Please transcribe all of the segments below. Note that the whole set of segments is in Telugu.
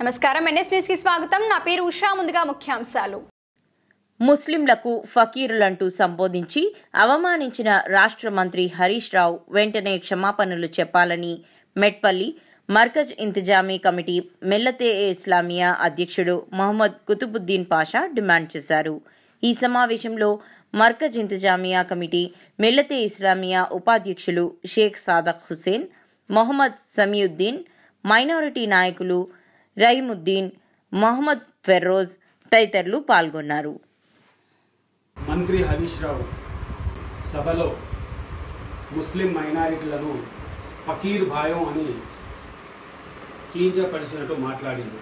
నమస్కారం ఎన్ఎస్ న్యూస్ కి స్వాగతం నా పేరు ఉషా ముందుగా ముఖ్యాంశాలు ముస్లింలకు ఫకీరులంటూ సంబోధించి అవమానించిన రాష్ట్ర మంత్రి హరీష్ రావు వెంటనే క్షమాపణలు చెప్పాలని మెట్పల్లి మర్కజ్ ఇంతిజామీ కమిటీ మెల్లతే ఏ ఇస్లామియా అధ్యక్షుడు మహమ్మద్ కుతుబుద్దీన్ పాషా డిమాండ్ చేశారు ఈ సమావేశంలో మర్కజ్ ఇంతిజామియా కమిటీ మెల్లతే ఇస్లామియా ఉపాధ్యక్షులు షేక్ సాదక్ హుసేన్ మొహమ్మద్ సమీయుద్దీన్ మైనారిటీ నాయకులు రహీముద్దీన్ మొహమ్మద్ ఫెర్రోజ్ తదితరులు పాల్గొన్నారు మంత్రి హరీష్ రావు సభలో ముస్లిం మైనారిటీలను ఫకీర్ భాయం అని కీంచపరిచినట్టు మాట్లాడింది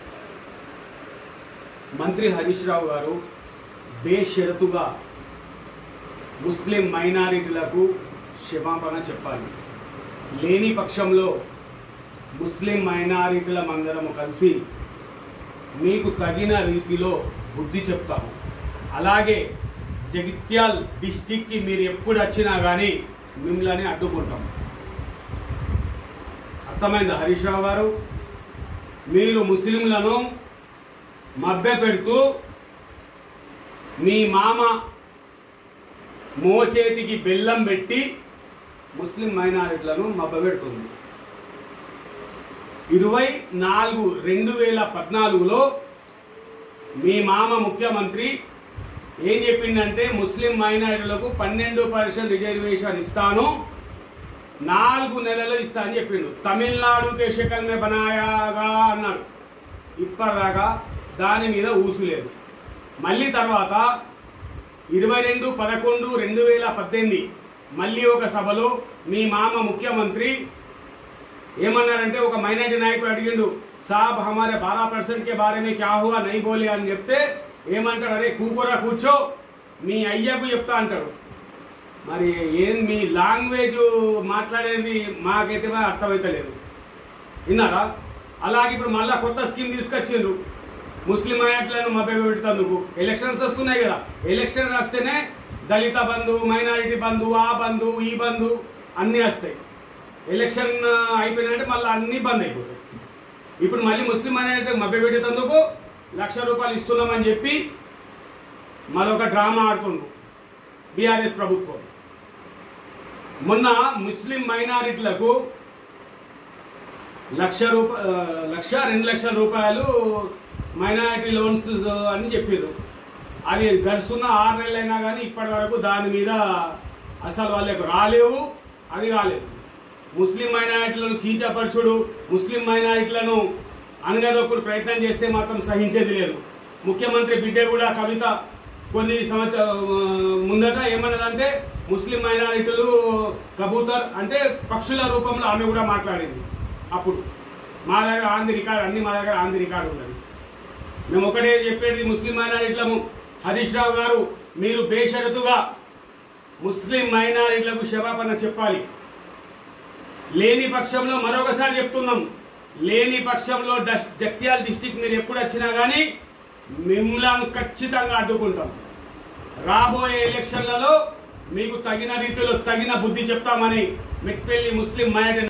మంత్రి హరీష్ రావు గారు బేషరతుగా ముస్లిం మైనారిటీలకు క్షమాపణ చెప్పాలి లేని పక్షంలో ముస్లిం మైనారిటీల మందరము కలిసి మీకు తగిన రీతిలో బుద్ధి చెప్తాము అలాగే జగిత్యాల్ డిస్టిక్కి మీరు ఎప్పుడు వచ్చినా కానీ మిమ్మల్ని అడ్డుకుంటాం అర్థమైందా హరీష్ రావు గారు మీరు ముస్లింలను మభ్య పెడుతూ మీ మామ మోచేతికి బెల్లం పెట్టి ముస్లిం మైనారిటీలను మభ్యపెడుతుంది ఇరవై నాలుగు రెండు వేల పద్నాలుగులో మీ మామ ముఖ్యమంత్రి ఏం చెప్పిండంటే ముస్లిం మైనారిటీలకు పన్నెండు పర్సెంట్ రిజర్వేషన్ ఇస్తాను నాలుగు నెలలు ఇస్తా అని చెప్పిండు తమిళనాడుకే షకల్ మే బనాయాగా అన్నాడు ఇప్పటిదాకా దాని మీద ఊసు లేదు మళ్ళీ తర్వాత ఇరవై రెండు పదకొండు రెండు వేల పద్దెనిమిది మళ్ళీ ఒక సభలో మీ మామ ముఖ్యమంత్రి ఏమన్నారంటే ఒక మైనార్టీ నాయకుడు అడిగిండు సాబ్ హమారే బారా పర్సెంట్ కే బారే మే క్యా హువా నై బోలే అని చెప్తే ఏమంటాడు అరే కూకురా కూర్చో మీ అయ్యకు చెప్తా అంటాడు మరి ఏం మీ లాంగ్వేజ్ మాట్లాడేది మాకైతే మరి అర్థమైతలేదు విన్నారా అలాగే ఇప్పుడు మళ్ళా కొత్త స్కీమ్ తీసుకొచ్చిండ్రు ముస్లిం మైనార్టీలను మభ్య పెడుతందుకు ఎలక్షన్స్ వస్తున్నాయి కదా ఎలక్షన్ వస్తేనే దళిత బంధు మైనారిటీ బంధు ఆ బంధు ఈ బంధు అన్నీ వస్తాయి ఎలక్షన్ అయిపోయినంటే మళ్ళీ అన్నీ బంద్ అయిపోతాయి ఇప్పుడు మళ్ళీ ముస్లిం మైనారిటీ మభ్య పెట్టేందుకు లక్ష రూపాయలు ఇస్తున్నామని చెప్పి మరొక డ్రామా ఆడుతుండ్రు బీఆర్ఎస్ ప్రభుత్వం మొన్న ముస్లిం మైనారిటీలకు లక్ష రూప ఆ, లక్ష రెండు లక్షల రూపాయలు మైనారిటీ లోన్స్ అని చెప్పారు అది గడుస్తున్న ఆరు నెలలైనా కానీ ఇప్పటి వరకు దాని మీద అసలు వాళ్ళకు రాలేవు అది కాలేదు ముస్లిం మైనారిటీలను కీచపరచుడు ముస్లిం మైనారిటీలను అనగదొక్కుడు ప్రయత్నం చేస్తే మాత్రం సహించేది లేదు ముఖ్యమంత్రి బిడ్డ కూడా కవిత కొన్ని సంవత్సర ముందట ఏమన్నదంటే ముస్లిం మైనారిటీలు కబూతర్ అంటే పక్షుల రూపంలో ఆమె కూడా మాట్లాడింది అప్పుడు మా దగ్గర ఆంధ్ర రికార్డు అన్ని మా దగ్గర ఆంధ్ర రికార్డు ఉన్నది మేము ఒకటే చెప్పేది ముస్లిం మైనారిటీలము హరీష్ రావు గారు మీరు బేషరతుగా ముస్లిం మైనారిటీలకు క్షమాపణ చెప్పాలి లేని పక్షంలో మరొకసారి చెప్తున్నాం లేని పక్షంలో డస్- జగిత్యాల డిస్టిక్ మీరు ఎప్పుడు వచ్చినా కానీ మిమ్మల్ని ఖచ్చితంగా అడ్డుకుంటాం రాబోయే ఎలక్షన్లలో మీకు తగిన రీతిలో తగిన బుద్ధి చెప్తామని మెట్పల్లి ముస్లిం మైనారిటీ